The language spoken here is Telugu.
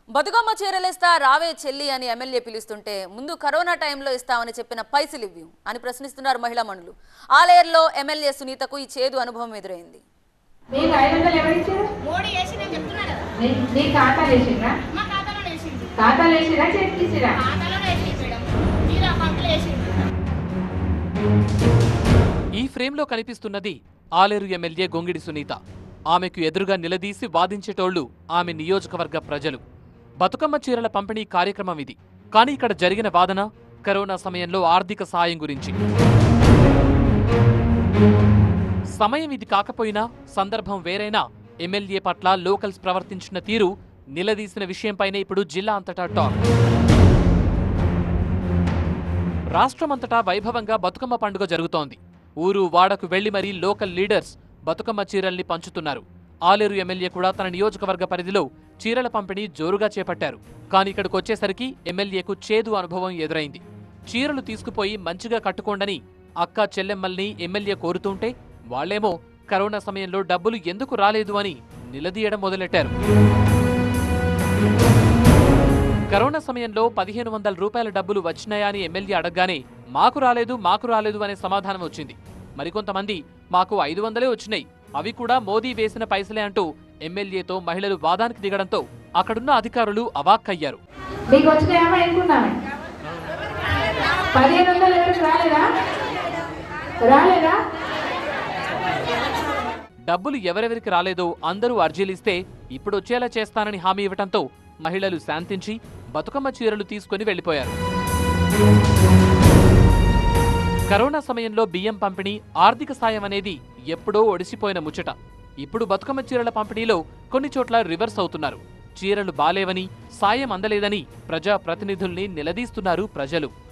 బతుకమ్మ చీరలేస్తా రావే చెల్లి అని ఎమ్మెల్యే పిలుస్తుంటే ముందు కరోనా టైంలో ఇస్తామని చెప్పిన పైసలు ఇవ్వు అని ప్రశ్నిస్తున్నారు మహిళా మనులు ఆలేరులో ఎమ్మెల్యే సునీతకు ఈ చేదు అనుభవం ఎదురైంది నీకు ఐదు వందలు ఎవరిచ్చారు మోడీ వేసి నేను చెప్తున్నా కదా నీ- నీ ఖాతాలు వేసిండ్రా మా ఖాతాలో వేసింది ఖాతాలు వేసిరా చెక్ తీసిరా ఖాతాలో వేసింది మేడం జీరో అకౌంట్లో వేసింది ఈ ఫ్రేమ్లో కనిపిస్తున్నది ఆలేరు ఎమ్మెల్యే గొంగిడి సునీత ఆమెకు ఎదురుగా నిలదీసి వాదించేటోళ్లు ఆమె నియోజకవర్గ ప్రజలు బతుకమ్మ చీరల పంపిణీ కార్యక్రమం ఇది కానీ ఇక్కడ జరిగిన వాదన కరోనా సమయంలో ఆర్థిక సాయం గురించి సమయం ఇది కాకపోయినా సందర్భం వేరైనా ఎమ్మెల్యే పట్ల లోకల్స్ ప్రవర్తించిన తీరు నిలదీసిన విషయంపైనే ఇప్పుడు జిల్లా అంతటా టాక్ రాష్ట్రమంతటా వైభవంగా బతుకమ్మ పండుగ జరుగుతోంది ఊరు వాడకు వెళ్లి మరీ local leaders Bathukamma చీరల్ని పంచుతున్నారు Aleru MLA కూడా తన నియోజకవర్గ పరిధిలో చీరల పంపిణీ జోరుగా చేపట్టారు కానీ ఇక్కడికి వచ్చేసరికి ఎమ్మెల్యేకు చేదు అనుభవం ఎదురైంది చీరలు తీసుకుపోయి మంచిగా కట్టుకోండని అక్క చెల్లెమ్మల్ని ఎమ్మెల్యే కోరుతుంటే వాళ్లేమో కరోనా సమయంలో డబ్బులు ఎందుకు రాలేదు అని నిలదీయడం మొదలెట్టారు కరోనా సమయంలో పదిహేను వందల రూపాయల డబ్బులు వచ్చినాయా అని ఎమ్మెల్యే అడగగానే మాకు రాలేదు మాకు రాలేదు అనే సమాధానం వచ్చింది మరికొంతమంది మాకు ఐదు వందలే వచ్చినాయి అవి కూడా మోదీ వేసిన పైసలే అంటూ ఎమ్మెల్యేతో మహిళలు వాదానికి దిగడంతో అక్కడున్న అధికారులు అవాక్కయ్యారు నీకు వచ్చినాయమ్మా ఎన్నుకున్నామే పదిహేను వందలు ఎవరికి రాలేదా రాలేదా డబ్బులు ఎవరెవరికి రాలేదో అందరూ అర్జీలిస్తే ఇప్పుడు వచ్చేలా చేస్తానని హామీ ఇవ్వటంతో మహిళలు శాంతించి బతుకమ్మ చీరలు తీసుకుని వెళ్లిపోయారు కరోనా సమయంలో బియ్యం పంపిణీ ఆర్థిక సాయం అనేది ఎప్పుడో ఒడిసిపోయిన ముచ్చట ఇప్పుడు బతుకమ్మ చీరల పంపిణీలో కొన్ని చోట్ల రివర్స్ అవుతున్నారు చీరలు బాలేవని సాయం అందలేదని ప్రజా ప్రతినిధుల్ని నిలదీస్తున్నారు ప్రజలు